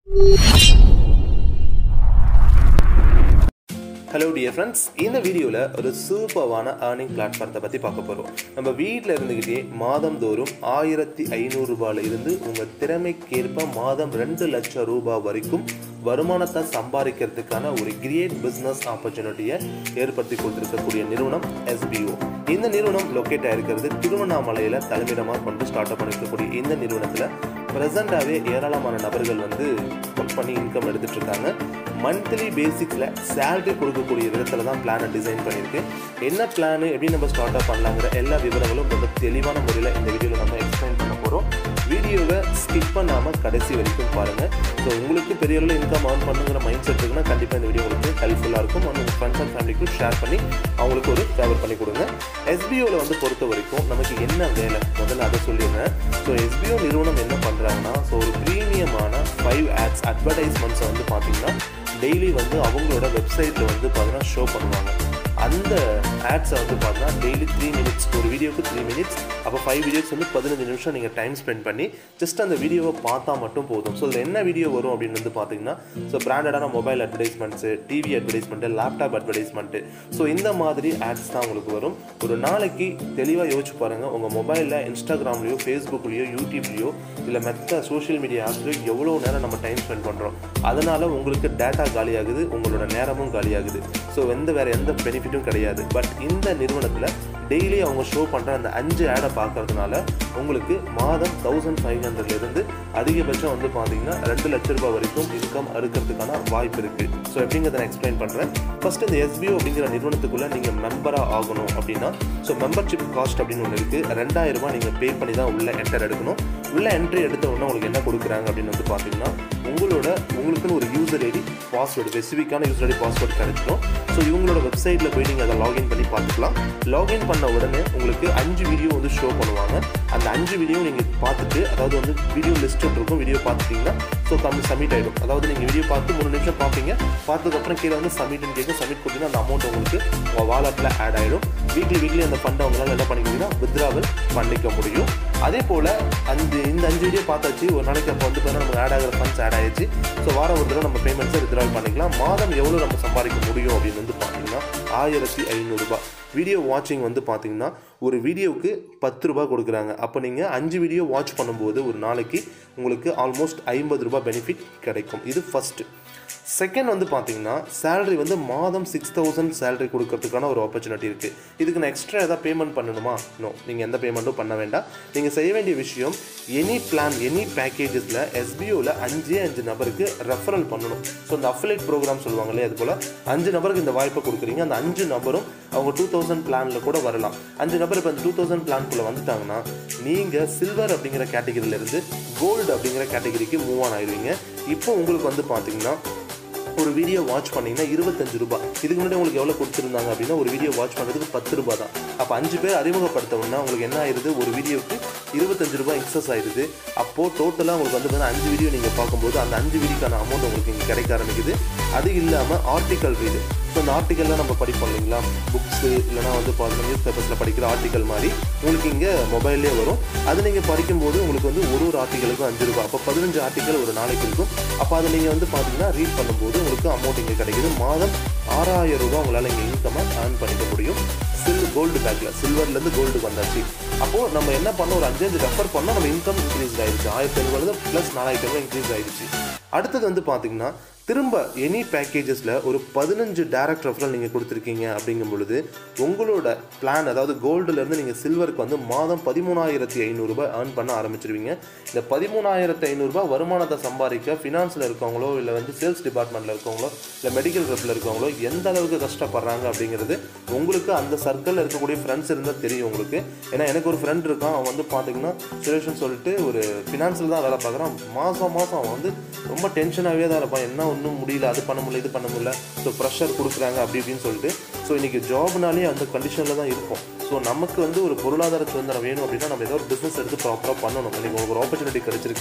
hello dear friends இந்த வீடியோவில் ஒரு சூப்பர்வான ஏர்னிங் பிளாட்ஃபார்த்தை பற்றி பார்க்க போகிறோம் நம்ம வீட்டில் இருந்துக்கிட்டே மாதந்தோறும் ஆயிரத்தி ஐநூறுரூபாயில் இருந்து உங்கள் திறமைக்கேற்ப மாதம் ரெண்டு லட்சம் ரூபாய் வரைக்கும் வருமானத்தை சம்பாதிக்கிறதுக்கான ஒரு கிரியேட் பிஸ்னஸ் ஆப்பர்ச்சுனிட்டியை ஏற்படுத்தி கொடுத்துருக்கக்கூடிய நிறுவனம் எஸ்பிஓ இந்த நிறுவனம் லொக்கேட் ஆயிருக்கிறது திருவண்ணாமலையில் தலைமையிடமாக கொண்டு ஸ்டார்ட் அப் பண்ணிருக்கக்கூடிய இந்த நிறுவனத்தில் ப்ரெசண்ட்டாகவே ஏராளமான நபர்கள் வந்து ஒர்க் பண்ணி இன்கம் எடுத்துட்டு இருக்காங்க மந்த்லி பேசிக்ஸில் சேலரி கொடுக்கக்கூடிய விதத்தில் தான் பிளானை டிசைன் பண்ணியிருக்கு என்ன பிளான் எப்படி நம்ம ஸ்டார்ட் அப் பண்ணலாங்கிற எல்லா விவரங்களும் ரொம்ப தெளிவான முறையில் இந்த வீடியோவில் நம்ம எக்ஸ்பிளைன் பண்ண போகிறோம் வீடியோவை ஸ்கிப் பண்ணாமல் கடைசி வரைக்கும் பாருங்கள் ஸோ உங்களுக்கு பெரிய அளவில் இன்கம் ஏர்ன் பண்ணுங்கிற மைண்ட் செட் இருக்குன்னா கண்டிப்பாக இந்த வீடியோ உங்களுக்கு ஹெல்ப்ஃபுல்லாக இருக்கும் அண்ட் உங்கள் ஃப்ரெண்ட்ஸ் அண்ட் ஃபேமிலிக்கும் ஷேர் பண்ணி அவங்களுக்கு ஒரு ஃபேவர் பண்ணி கொடுங்க எஸ்பிஓவில் வந்து பொறுத்த வரைக்கும் நமக்கு என்ன வேலை முதல்ல அதை சொல்லிடுறேன் ஸோ எஸ்பிஓ நிறுவனம் என்ன பண்ணுறாங்கன்னா ஸோ ஒரு ப்ரீமியமான ஃபைவ் ஆட்ஸ் அட்வர்டைஸ்மெண்ட்ஸை வந்து பார்த்தீங்கன்னா டெய்லி வந்து அவங்களோட வெப்சைட்டில் வந்து பார்த்தீங்கன்னா ஷோ பண்ணுவாங்க அந்த ஆட்ஸை வந்து பார்த்தீங்கன்னா டெய்லி த்ரீ மினிட்ஸ் ஒரு வீடியோக்கு த்ரீ மினிட்ஸ் அப்போ ஃபைவ் வீடியோஸ் வந்து பதினஞ்சு நிமிஷம் நீங்கள் டைம் ஸ்பெண்ட் பண்ணி ஜஸ்ட் அந்த வீடியோவை பார்த்தா மட்டும் போதும் ஸோ இதில் என்ன வீடியோ வரும் அப்படின்னு வந்து பார்த்தீங்கன்னா ஸோ பிராண்டடான mobile advertisements TV advertisement laptop advertisement so இந்த மாதிரி ஆட்ஸ் தான் உங்களுக்கு வரும் ஒரு நாளைக்கு தெளிவாக யோசிச்சு பாருங்கள் உங்கள் மொபைலில் இன்ஸ்டாகிராம்லேயோ ஃபேஸ்புக்லேயோ யூடியூப்லேயோ இல்லை மற்ற சோஷியல் மீடியா ஆப்ஸ்லையோ எவ்வளோ நேரம் நம்ம டைம் ஸ்பெண்ட் பண்ணுறோம் அதனால் உங்களுக்கு டேட்டா காலியாகுது உங்களோட நேரமும் காலியாகுது ஸோ எந்த வேறு எந்த பெனிஃபிட்டும் கிடையாது பட் இந்த நிறுவனத்தில் டெய்லி அவங்க ஷோ பண்ணுற அந்த அஞ்சு ஆடை பார்க்கறதுனால உங்களுக்கு மாதம் தௌசண்ட் ஃபைவ் ஹண்ட்ரட்லேருந்து அதிகபட்சம் வந்து பார்த்தீங்கன்னா ரெண்டு லட்ச ரூபாய் வரைக்கும் இன்கம் அறுக்கிறதுக்கான வாய்ப்பு இருக்குது ஸோ எப்படிங்கிறத நான் எக்ஸ்பிளைன் பண்ணுறேன் ஃபர்ஸ்ட் இந்த எஸ்பிஓ அப்படிங்கிற நிறுவனத்துக்குள்ளே நீங்கள் மெம்பராக ஆகணும் அப்படின்னா ஸோ மெம்பர்ஷிப் காஸ்ட் அப்படின்னு ஒன்று இருக்குது ரெண்டாயிரம் ரூபாய் நீங்கள் பே பண்ணி தான் உள்ளே என்டர் எடுக்கணும் உள்ளே என்ட்ரி எடுத்த உடனே உங்களுக்கு என்ன கொடுக்குறாங்க அப்படின்னு வந்து பார்த்தீங்கன்னா உங்களோட உங்களுக்குன்னு ஒரு யூசர் ஐடி பாஸ்வேர்டு ஸ்பெசிஃபிக்கான யூசர் ஐடி பாஸ்வேர்டு கிடைச்சிடும் ஸோ இவங்களோட வெப்சைட்டில் போய் நீங்கள் அதை லாகின் பண்ணி பார்த்துக்கலாம் லாகின் பண்ண உடனே உங்களுக்கு அஞ்சு வீடியோ வந்து ஷோ பண்ணுவாங்க அந்த அஞ்சு வீடியோ நீங்கள் பார்த்துட்டு அதாவது வந்து வீடியோ லிஸ்ட் இருக்கும் வீடியோ பார்த்துட்டிங்கன்னா ஸோ கம்மி சப்மிட் ஆகிடும் அதாவது நீங்கள் வீடியோ பார்த்து மூணு நிமிஷம் பார்ப்பீங்க பார்த்ததுக்கப்புறம் கீழே வந்து சப்மிட்னு கேட்கும் சப்மிட் கொடுத்தீங்கன்னா அந்த அமௌண்ட் உங்களுக்கு உங்கள் வாலெட்டில் ஆட் ஆகிடும் வீக்லி வீக்லி அந்த ஃபண்டை அவங்களால என்ன பண்ணிக்கிங்கன்னா வித்ராவல் பண்ணிக்க முடியும் அதே போல் அந்த இந்த அஞ்சு வீடியோ பார்த்தாச்சு ஒரு நாளைக்கு அப்போ வந்து பார்த்தீங்கன்னா நமக்கு ஆட் ஆகிற ஃபண்ட்ஸ் ஆட் ஆயிடுச்சு ஸோ வாரம் ஒரு தடவை நம்ம பேமெண்ட்ஸை வித்ராவல் பண்ணிக்கலாம் மாதம் எவ்வளோ நம்ம சம்பாதிக்க முடியும் அப்படின்னு வந்து பார்த்தீங்கன்னா ஆயிரத்தி ஐநூறுரூபா வீடியோ வாட்சிங் வந்து பார்த்தீங்கன்னா ஒரு வீடியோவுக்கு பத்து ரூபா கொடுக்குறாங்க அப்போ நீங்கள் அஞ்சு வீடியோ வாட்ச் பண்ணும்போது ஒரு நாளைக்கு உங்களுக்கு ஆல்மோஸ்ட் ஐம்பது ரூபாய் பெனிஃபிட் கிடைக்கும் இது ஃபஸ்ட்டு செகண்ட் வந்து பார்த்தீங்கன்னா சேலரி வந்து மாதம் சிக்ஸ் தௌசண்ட் சேலரி கொடுக்கறதுக்கான ஒரு ஆப்பர்ச்சுனிட்டி இருக்குது இதுக்கு நான் எக்ஸ்ட்ரா எதாவது பேமெண்ட் பண்ணணுமா நோ நீங்கள் எந்த பேமெண்ட்டும் பண்ண வேண்டாம் நீங்கள் செய்ய வேண்டிய விஷயம் எனி பிளான் எனி பேக்கேஜஸில் எஸ்பிஓவில் அஞ்சே அஞ்சு நபருக்கு ரெஃபரல் பண்ணணும் ஸோ இந்த அஃபிலேட் ப்ரோக்ராம் சொல்லுவாங்களே அது போல் அஞ்சு நபருக்கு இந்த வாய்ப்பை கொடுக்குறீங்க அந்த அஞ்சு நபரும் அவங்க டூ தௌசண்ட் பிளானில் கூட வரலாம் அஞ்சு நபர் இப்போ அந்த டூ தௌசண்ட் பிளான்குள்ளே வந்துட்டாங்கன்னா நீங்கள் சில்வர் அப்படிங்கிற கேட்டகரியிலேருந்து கோல்டு அப்படிங்கிற கேட்டகரிக்கு மூவ் ஆன் ஆயிடுவீங்க இப்போ உங்களுக்கு வந்து பார்த்தீங்கன்னா ஒரு வீடியோ வாட்ச் பண்ணிங்கன்னா இருபத்தஞ்சு ரூபாய் இதுக்கு முன்னாடி உங்களுக்கு எவ்வளோ கொடுத்துருந்தாங்க அப்படின்னா ஒரு வீடியோ வாட்ச் பண்ணுறதுக்கு பத்து ரூபாய் தான் அப்போ அஞ்சு பேர் அறிமுகப்படுத்தவுடனே உங்களுக்கு என்ன ஆயிடுது ஒரு வீடியோவுக்கு இருபத்தஞ்சு ரூபாய் எக்ஸஸ் ஆயிடுது அப்போது டோட்டலாக உங்களுக்கு வந்து பார்த்தீங்கன்னா அஞ்சு வீடியோ நீங்கள் பார்க்கும்போது அந்த அஞ்சு வீடியோக்கான அமௌண்ட் உங்களுக்கு இங்கே கிடைக்க ஆரம்பிக்குது அது இல்லாமல் ஆர்டிக்கல் ரீடு ஸோ அந்த ஆர்டிக்கல்லாம் நம்ம படிப்போம் இல்லைங்களா புக்ஸு இல்லைனா வந்து பார்த்தீங்கன்னா நியூஸ் பேப்பர்ஸில் படிக்கிற ஆர்டிக்கல் மாதிரி உங்களுக்கு இங்கே மொபைல்லே வரும் அது நீங்கள் படிக்கும்போது உங்களுக்கு வந்து ஒரு ஒரு ஆர்டிக்கலுக்கும் அஞ்சு ரூபாய் அப்போ பதினஞ்சு ஆர்டிக்கல் ஒரு நாளைக்கு இருக்கும் அப்போ அதை நீங்கள் வந்து பார்த்தீங்கன்னா ரீட் பண்ணும்போது உங்களுக்கு அமௌண்ட் இங்கே கிடைக்குது மாதம் ஆறாயிரம் ரூபாய் உங்களால் இங்கே இன்கமாக ஏர்ன் பண்ணிக்க முடியும் சில் கோல்டு பேக்கில் சில்வர்லேருந்து கோல்டு வந்தாச்சு அப்போது நம்ம என்ன பண்ணோம் ஒரு அஞ்சஞ்சு ரெஃபர் பண்ணோம் நம்ம இன்கம் இன்க்ரீஸ் ஆயிடுச்சு ஆயிரத்தி ஐநூறு ப்ளஸ் நாலாயிரத்தி ஐநூறு இன்க்ரீஸ் ஆயிடுச்சு அடுத்தது வந்து பார்த்தீங்கன்னா திரும்ப எனி பேக்கேஜஸில் ஒரு பதினஞ்சு டேரக்ட் ரெஃபரல் நீங்கள் கொடுத்துருக்கீங்க அப்படிங்கும் பொழுது உங்களோட பிளான் அதாவது கோல்டுலேருந்து நீங்கள் சில்வருக்கு வந்து மாதம் பதிமூணாயிரத்தி ஐநூறுரூபா ஏர்ன் பண்ண ஆரம்பிச்சிருவீங்க இந்த பதிமூணாயிரத்தி ஐநூறுரூபா வருமானத்தை சம்பாதிக்க ஃபினான்ஸில் இருக்கவங்களோ இல்லை வந்து சேல்ஸ் டிபார்ட்மெண்ட்டில் இருக்கவங்களோ இல்லை மெடிக்கல் ரெப்பில் இருக்கவங்களோ எந்த அளவுக்கு கஷ்டப்படுறாங்க அப்படிங்கிறது உங்களுக்கு அந்த சர்க்கிளில் இருக்கக்கூடிய ஃப்ரெண்ட்ஸ் இருந்தால் தெரியும் உங்களுக்கு ஏன்னா எனக்கு ஒரு ஃப்ரெண்ட் இருக்கான் அவன் வந்து பார்த்தீங்கன்னா சுரேஷன் சொல்லிட்டு ஒரு ஃபினான்ஸில் தான் வேலை பார்க்குறான் மாதம் மாதம் அவன் வந்து ரொம்ப டென்ஷனாகவே தான் இருப்பான் என்ன ஒன்றும் முடியல அது பண்ண முடியல இது பண்ண முடியல ஸோ ப்ரெஷர் கொடுக்குறாங்க அப்படி இப்படின்னு சொல்லிட்டு ஸோ இன்றைக்கி ஜாப்னாலே அந்த கண்டிஷனில் தான் இருக்கும் ஸோ நமக்கு வந்து ஒரு பொருளாதார சுதந்திரம் வேணும் அப்படின்னா நம்ம ஏதோ ஒரு பிஸ்னஸ் எடுத்து ப்ராப்பராக பண்ணணும் இன்றைக்கி உங்களுக்கு ஒரு ஆப்பர்ச்சுனிட்டி கிடைச்சிருக்கு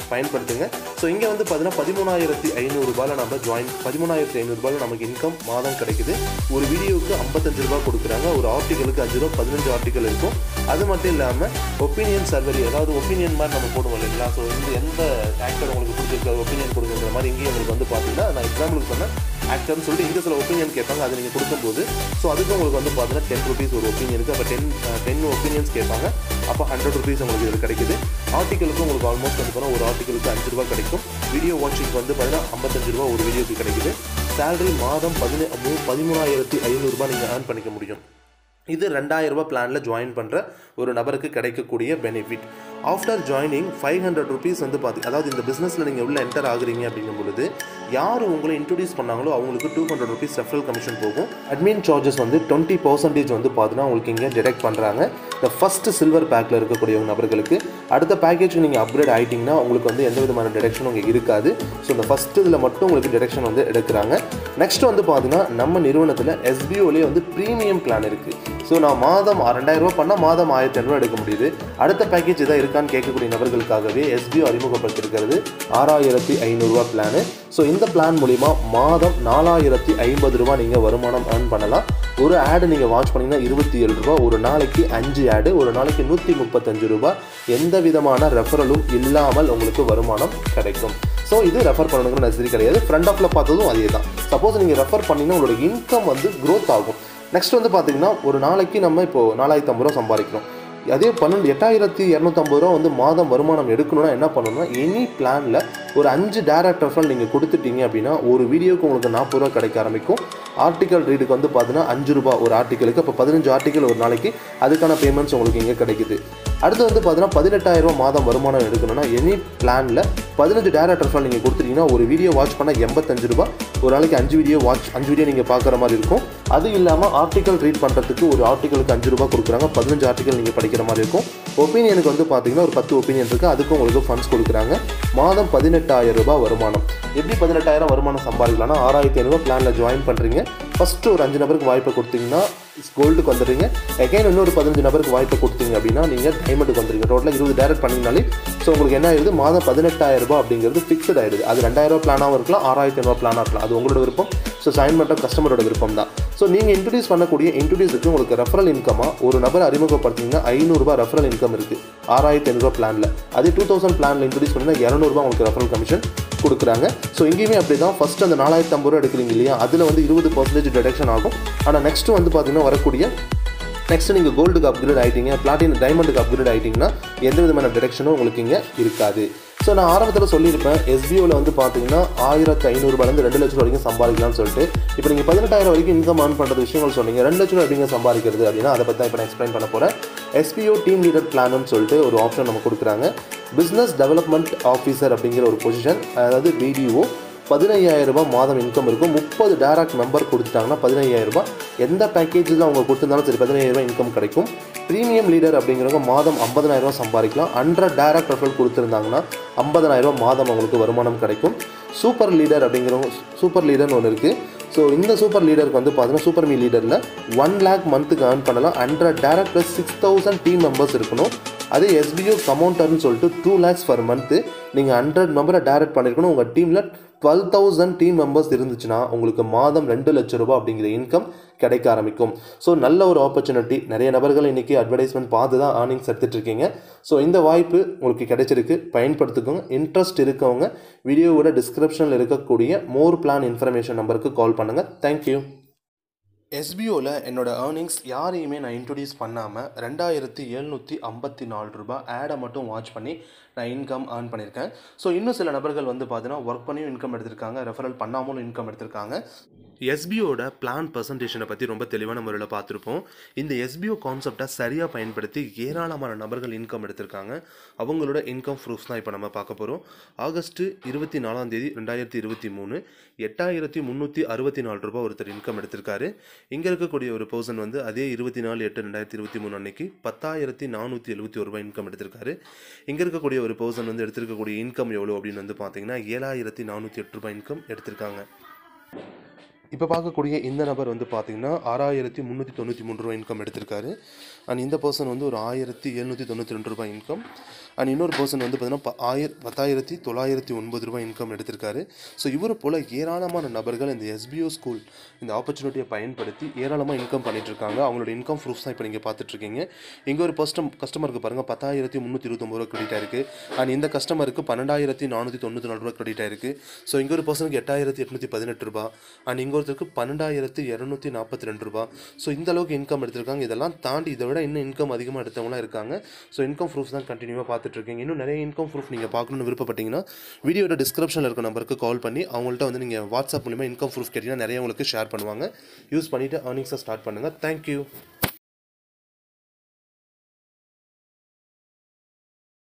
பயன்படுத்துங்க ஸோ இங்கே வந்து பார்த்தீங்கன்னா பதிமூணாயிரத்தி ஐநூறுரூபாயில் நம்ம ஜாயின் பதிமூணாயிரத்தி ஐநூறுரூபாயில் நமக்கு இன்கம் மாதம் கிடைக்குது ஒரு வீடியோவுக்கு ஐம்பத்தஞ்சு ரூபா கொடுக்குறாங்க ஒரு ஆர்டிக்கலுக்கு அஞ்சு ரூபா பதினஞ்சு ஆர்டிக்கல் இருக்கும் அது மட்டும் இல்லாமல் ஒப்பீனியன் சர்வரி அதாவது ஒப்பீனியன் மாதிரி நம்ம போடுவோம் இல்லைங்களா ஸோ இந்த எந்த ஆக்டர் உங்களுக்கு பிடிச்சிருக்க ஒப்பீனியன் கொடுக்குற மாதிரி இங்கேயும் உங்களுக்கு வந்து பார்த்தீங்கன்னா நான் எக்ஸாம்பிளுக்கு சொன்னேன் ஆக்டர்னு சொல்லிட்டு இங்கே சில ஒப்பீனியன் கேட்பாங்க அதை நீங்கள் கொடுக்கும்போது ஸோ அதுக்கு உங்களுக்கு வந்து பார்த்தீங்கன்னா டென் ருபீஸ் ஒரு ஒப்பீனியனுக்கு அப்போ டென் டென் ஒப்பீனியன்ஸ் கேட்பாங்க அப்போ ஹண்ட்ரட் ருபீஸ் உங்களுக்கு இது கிடைக்குது ஆர்டிக்கலுக்கு உங்களுக்கு ஆல்மோஸ்ட் வந்து பார்த்தீங்கன்னா ஒரு ஆர்டிக்கலுக்கு அஞ்சு ரூபா கிடைக்கும் வீடியோ வாட்சிங்க்கு வந்து பார்த்தீங்கன்னா ஐம்பத்தஞ்சு ரூபா ஒரு வீடியோக்கு கிடைக்குது சேலரி மாதம் பதினே மூ பதிமூணாயிரத்தி ஐநூறுரூபா நீங்கள் ஏர்ன் பண்ணிக்க முடியும் இது ரெண்டாயிரம் ரூபாய் பிளானில் ஜாயின் பண்ணுற ஒரு நபருக்கு கிடைக்கக்கூடிய benefit after joining five hundred rupees வந்து பார்த்து அதாவது இந்த பிஸ்னஸில் நீங்கள் உள்ள என்டர் ஆகுறீங்க அப்படிங்கும் பொழுது யார் உங்களை இன்ட்ரடியூஸ் பண்ணாங்களோ அவங்களுக்கு two hundred rupees referral commission போகும் அட்மின் சார்ஜஸ் வந்து டுவெண்ட்டி பர்சன்டேஜ் வந்து பார்த்தீங்கன்னா உங்களுக்கு இங்கே டிடெக்ட் பண்ணுறாங்க இந்த ஃபஸ்ட் சில்வர் பேக்கில் இருக்கக்கூடிய நபர்களுக்கு அடுத்த பேக்கேஜுக்கு நீங்கள் அப்கிரேட் ஆகிட்டிங்கன்னா உங்களுக்கு வந்து எந்த விதமான டிடெக்ஷனும் உங்களுக்கு இருக்காது ஸோ இந்த ஃபஸ்ட் இதில் மட்டும் உங்களுக்கு டிடெக்ஷன் வந்து எடுக்கிறாங்க நெக்ஸ்ட் வந்து பார்த்தீங்கன்னா நம்ம நிறுவனத்தில் எஸ்பிஓலேயே வந்து ப்ரீமியம் பிளான் இருக்குது ஸோ நான் மாதம் ரெண்டாயிரம் ரூபா பண்ணால் மாதம் ஆயிரத்தி ஐநூறுவா எடுக்க முடியுது அடுத்த பேக்கேஜ் எதாவது இருக்கான்னு கேட்கக்கூடிய நபர்களுக்காகவே எஸ்பிஓ அறிமுகப்படுத்திருக்கிறது ஆறாயிரத்தி ஐநூறுரூவா பிளானு ஸோ இந்த பிளான் மூலிமா மாதம் நாலாயிரத்தி ஐம்பது ரூபா நீங்கள் வருமானம் ஏர்ன் பண்ணலாம் ஒரு ஆடு நீங்கள் வாட்ச் பண்ணிங்கன்னா இருபத்தி ஏழு ரூபா ஒரு நாளைக்கு அஞ்சு ஆடு ஒரு நாளைக்கு நூற்றி முப்பத்தஞ்சு ரூபா எந்த விதமான ரெஃபரலும் இல்லாமல் உங்களுக்கு வருமானம் கிடைக்கும் ஸோ இது ரெஃபர் பண்ணணுங்கிற நெசரி கிடையாது ஃப்ரண்ட் ஆஃபில் பார்த்ததும் அதே தான் சப்போஸ் நீங்கள் ரெஃபர் பண்ணிங்கன்னா உங்களோட இன்கம் வந்து க்ரோத் ஆகும் நெக்ஸ்ட் வந்து பார்த்தீங்கன்னா ஒரு நாளைக்கு நம்ம இப்போது நாலாயிரத்தி ஐம்பது ரூபா சம்பாதிக்கிறோம் அதே பன்னெண்டு எட்டாயிரத்தி இரநூத்தம்பது ரூபா வந்து மாதம் வருமானம் எடுக்கணும்னா என்ன பண்ணணும்னா எனி பிளானில் ஒரு அஞ்சு டேரக்ட் ரெஃபரல் நீங்கள் கொடுத்துட்டீங்க அப்படின்னா ஒரு வீடியோக்கு உங்களுக்கு நாற்பது ரூபா கிடைக்க ஆரம்பிக்கும் ஆர்டிக்கல் ரீடுக்கு வந்து பார்த்தீங்கன்னா அஞ்சு ரூபா ஒரு ஆர்டிக்கலுக்கு அப்போ பதினஞ்சு ஆர்டிக்கல் ஒரு நாளைக்கு அதுக்கான பேமெண்ட்ஸ் உங்களுக்கு இங்கே கிடைக்குது அடுத்து வந்து பார்த்தீங்கன்னா பதினெட்டாயிரம் ரூபா மாதம் வருமானம் எடுக்கணும்னா எனி பிளானில் பதினஞ்சு டேரக்ட் ரெஃபரல் நீங்கள் கொடுத்துட்டீங்கன்னா ஒரு வீடியோ வாட்ச் பண்ணால் எண்பத்தஞ்சு ரூபா ஒரு நாளைக்கு அஞ்சு வீடியோ வாட்ச் அஞ்சு வீடியோ நீங்கள் பார்க்குற மாதிரி இருக்கும் அது இல்லாமல் ஆர்டிக்கல் ரீட் பண்ணுறதுக்கு ஒரு ஆர்டிக்கலுக்கு அஞ்சு ரூபா கொடுக்குறாங்க பதினஞ்சு ஆர்டிக்கல் நீங்கள் படிக்கிற மாதிரி இருக்கும் ஒப்பீனியனுக்கு வந்து பார்த்தீங்கன்னா ஒரு பத்து ஒப்பீனியன் இருக்குது அதுக்கும் உங்களுக்கு ஃபண்ட்ஸ் கொடுக்குறாங்க மாதம் பதினெட்டாயிரம் ரூபாய் வருமானம் எப்படி பதினெட்டாயிரம் வருமானம் சம்பாதிக்கலாம்னா ஆறாயிரத்தி ஐநூறுபா பிளானில் ஜாயின் பண்ணுறீங்க ஃபஸ்ட்டு ஒரு அஞ்சு நபருக்கு வாய்ப்பை கொடுத்தீங்கன்னா கோல்டுக்கு வந்துடுறீங்க எகைன் இன்னொரு பதினஞ்சு நபருக்கு வாய்ப்பை கொடுத்தீங்க அப்படின்னா நீங்கள் டைமண்டுக்கு வந்துடுங்க டோட்டலாக இருபது டேரக்ட் பண்ணிங்கனாலே ஸோ உங்களுக்கு என்ன ஆயிடுது மாதம் பதினெட்டாயிரம் ரூபாய் அப்படிங்கிறது ஃபிக்ஸ்ட் ஆயிடுது அது ரெண்டாயிரம் ரூபா பிளானாகவும் இருக்கலாம் ஆறாயிரத்தி ஐநூறுபா பிளானாக இருக்கலாம் அது உங்களோட விருப்பம் ஸோ சைன் பண்ணுற கஸ்டமரோட விருப்பம் தான் ஸோ நீங்கள் இன்ட்ரடியூஸ் பண்ணக்கூடிய இன்ட்ரடியூஸுக்கு உங்களுக்கு ரெஃபரல் இன்கமாக ஒரு நபர் அறிமுகப்படுத்திங்கன்னா ஐநூறுரூபா ரெஃபரல் இன்கம் இருக்குது ஆறாயிரத்தி ஐநூறுபா பிளானில் அதே டூ தௌசண்ட் பிளானில் இன்ட்ரடியூஸ் பண்ணிங்கன்னா இரநூறுபா உங்களுக்கு ரெஃபரல் கமிஷன் கொடுக்குறாங்க ஸோ இங்கேயுமே அப்படி தான் ஃபஸ்ட் அந்த நாலாயிரத்தி ஐம்பது ரூபா எடுக்கிறீங்க இல்லையா அதில் வந்து இருபது பர்சன்டேஜ் டிடக்ஷன் ஆகும் ஆனால் நெக்ஸ்ட் வந்து பார்த்தீங்கன்னா வரக்கூடிய நெக்ஸ்ட் நீங்கள் கோல்டுக்கு அப்கிரேட் ஆகிட்டீங்க பிளாட்டின் டைமண்டுக்கு அப்கிரேட் ஆகிட்டிங்கன்னா எந்த விதமான டிரெக்ஷனும் உங்களுக்கு இங்கே இருக்காது ஸோ நான் ஆரம்பத்தில் சொல்லியிருப்பேன் எஸ்பிஓவில் வந்து பார்த்தீங்கன்னா ஆயிரத்தி ஐநூறுபாலேருந்து ரெண்டு லட்சம் வரைக்கும் சம்பாதிக்கலாம்னு சொல்லிட்டு இப்போ நீங்கள் பதினெட்டாயிரம் வரைக்கும் இன்கம் ஏர்ன் பண்ணுறது விஷயங்கள் சொன்னீங்க ரெண்டு லட்சம் எப்படிங்க சம்பாதிக்கிறது அப்படின்னா அதை பற்றி தான் இப்போ நான் எக்ஸ்பிளைன் பண்ண போகிறேன் எஸ்பிஓ டீம் லீடர் பிளான்னு சொல்லிட்டு ஒரு ஆப்ஷன் நம்ம கொடுக்குறாங்க பிஸ்னஸ் டெவலப்மெண்ட் ஆஃபீஸர் அப்படிங்கிற ஒரு பொசிஷன் அதாவது பிடிஓ பதினையாயிரம் ரூபாய் மாதம் இன்கம் இருக்கும் முப்பது டேரக்ட் மெம்பர் கொடுத்துட்டாங்கன்னா பதினையாயிரம் ரூபாய் எந்த பேக்கேஜில் அவங்க கொடுத்துருந்தாலும் சரி பதினையாயிரம் ரூபாய் இன்கம் கிடைக்கும் ப்ரீமியம் லீடர் அப்படிங்கிறவங்க மாதம் ஐம்பதனாயிரம் ரூபாய் சம்பாதிக்கலாம் ஹண்ட்ரட் டேரக்ட் ரெஃபரல் கொடுத்துருந்தாங்கன்னா ஐம்பதனாயிரம் ரூபாய் மாதம் அவங்களுக்கு வருமானம் கிடைக்கும் சூப்பர் லீடர் அப்படிங்கிறவங்க சூப்பர் லீடர்னு ஒன்று இருக்குது ஸோ இந்த சூப்பர் லீடருக்கு வந்து பார்த்தீங்கன்னா சூப்பர் மீ லீடரில் ஒன் லேக் மந்த்துக்கு ஏர்ன் பண்ணலாம் hundred direct plus six thousand team members இருக்கணும் அதே எஸ்பிஓ கமௌண்டர்னு சொல்லிட்டு டூ லேக்ஸ் பர் மந்த்து நீங்கள் ஹண்ட்ரட் மெம்பரை டேரக்ட் பண்ணியிருக்கணும் உங்கள் டீமில் டுவெல் தௌசண்ட் டீம் மெம்பர்ஸ் இருந்துச்சுன்னா உங்களுக்கு மாதம் ரெண்டு லட்ச ரூபாய் அப்படிங்கிற இன்கம் கிடைக்க ஆரம்பிக்கும் ஸோ நல்ல ஒரு ஆப்பர்ச்சுனிட்டி நிறைய நபர்கள் இன்றைக்கி அட்வர்டைஸ்மெண்ட் பார்த்து தான் ஏர்னிங்ஸ் எடுத்துகிட்டு இருக்கீங்க ஸோ இந்த வாய்ப்பு உங்களுக்கு கிடைச்சிருக்கு பயன்படுத்திக்கோங்க இன்ட்ரெஸ்ட் இருக்கவங்க வீடியோவோட டிஸ்கிரிப்ஷனில் இருக்கக்கூடிய மோர் பிளான் இன்ஃபர்மேஷன் நம்பருக்கு கால் பண்ணுங்கள் தேங்க்யூ எஸ்பிஓவில் என்னோட ஏர்னிங்ஸ் யாரையுமே நான் இன்ட்ரடியூஸ் பண்ணாமல் ரெண்டாயிரத்தி எழுநூற்றி ஐம்பத்தி நாலு ரூபாய் ஆடை மட்டும் வாட்ச் பண்ணி நான் இன்கம் ஏர்ன் பண்ணியிருக்கேன் ஸோ இன்னும் சில நபர்கள் வந்து பார்த்தீங்கன்னா ஒர்க் பண்ணியும் இன்கம் எடுத்திருக்காங்க ரெஃபரல் பண்ணாமலும் இன்கம் எடுத்திருக்காங்க எஸ்பிஓட பிளான் பர்சன்டேஷனை பற்றி ரொம்ப தெளிவான முறையில் பார்த்துருப்போம் இந்த எஸ்பிஓ கான்செப்டை சரியாக பயன்படுத்தி ஏராளமான நபர்கள் இன்கம் எடுத்திருக்காங்க அவங்களோட இன்கம் ப்ரூஃப்ஸ் தான் இப்போ நம்ம பார்க்க போகிறோம் ஆகஸ்ட் இருபத்தி நாலாம் தேதி ரெண்டாயிரத்தி இருபத்தி மூணு எட்டாயிரத்தி முந்நூற்றி அறுபத்தி நாலு ரூபாய் ஒருத்தர் இன்கம் எடுத்திருக்காரு இங்கே இருக்கக்கூடிய ஒரு பர்சன் வந்து அதே இருபத்தி நாலு எட்டு ரெண்டாயிரத்தி இருபத்தி மூணு அன்னைக்கு பத்தாயிரத்தி நானூற்றி எழுபத்தி ஒரு ரூபாய் இன்கம் எடுத்திருக்காரு இங்கே இருக்கக்கூடிய ஒரு பர்சன் வந்து எடுத்திருக்கக்கூடிய இன்கம் எவ்வளோ அப்படின்னு வந்து பார்த்தீங்கன்னா ஏழாயிரத்தி நானூற்றி எட்டு ரூபாய் இன்கம் எடுத்திருக்காங்க இப்போ பார்க்கக்கூடிய இந்த நபர் வந்து பார்த்தீங்கன்னா ஆறாயிரத்தி முந்நூற்றி தொண்ணூற்றி மூணு ரூபாய் இன்கம் எடுத்திருக்காரு அண்ட் இந்த பர்சன் வந்து ஒரு ஆயிரத்தி எழுநூற்றி தொண்ணூற்றி ரெண்டு ரூபாய் இன்கம் அண்ட் இன்னொரு பர்சன் வந்து பார்த்தீங்கன்னா ப- ஆயிர பத்தாயிரத்தி தொள்ளாயிரத்தி ஒன்பது ரூபாய் இன்கம் எடுத்திருக்காரு ஸோ இவரை போல் ஏராளமான நபர்கள் இந்த எஸ்பிஓ ஸ்கூல் இந்த ஆப்பர்ச்சுனிட்டியை பயன்படுத்தி ஏராளமாக இன்கம் பண்ணிட்டு இருக்காங்க அவங்களோட இன்கம் ப்ரூஃப்ஸ் தான் இப்போ நீங்கள் பார்த்துட்ருக்கீங்க இங்கே ஒரு கஸ்டம் கஸ்டமருக்கு பாருங்கள் பத்தாயிரத்தி முந்நூற்றி இருபத்தொம்பது ரூபா கிரெடிட் ஆயிருக்கு அண்ட் இந்த கஸ்டமருக்கு பன்னெண்டாயிரத்தி நானூற்றி தொண்ணூற்றி நாலு ரூபா கிரெடிட் ஆயிருக்கு ஸோ இங்கே ஒரு பர்சனுக்கு எட்டாயிரத்தி எட்நூற்றி பதினெட்டு ரூபா அண்ட் இங்கே ஒருத்தருக்கு பன்னெண்டாயிரத்தி இரநூத்தி நாற்பத்தி ரெண்டு ரூபா ஸோ இந்த அளவுக்கு இன்கம் எடுத்திருக்காங்க இதெல்லாம் தாண்டி இதை விட இன்னும் இன்கம் அதிகமாக எடுத்தவங்களாம் இருக்காங்க ஸோ இன்கம் ப்ரூஃப் தான் கண்டினியூவாக பார்த்துட்டு இருக்கீங்க இன்னும் நிறைய இன்கம் ப்ரூஃப் நீங்கள் பார்க்கணும்னு விருப்பப்பட்டீங்கன்னா வீடியோட டிஸ்கிரிப்ஷனில் இருக்க நம்பருக்கு கால் பண்ணி அவங்கள்ட்ட வந்து நீங்கள் வாட்ஸ்அப் மூலிமா இன்கம் ப்ரூஃப் கேட்டிங்கன்னா நிறைய உங்களுக்கு ஷேர் பண்ணுவாங்க யூஸ் பண்ணிவிட்டு ஏர்னிங்ஸை ஸ்டார்ட் பண்ணுங்கள் தேங்க்யூ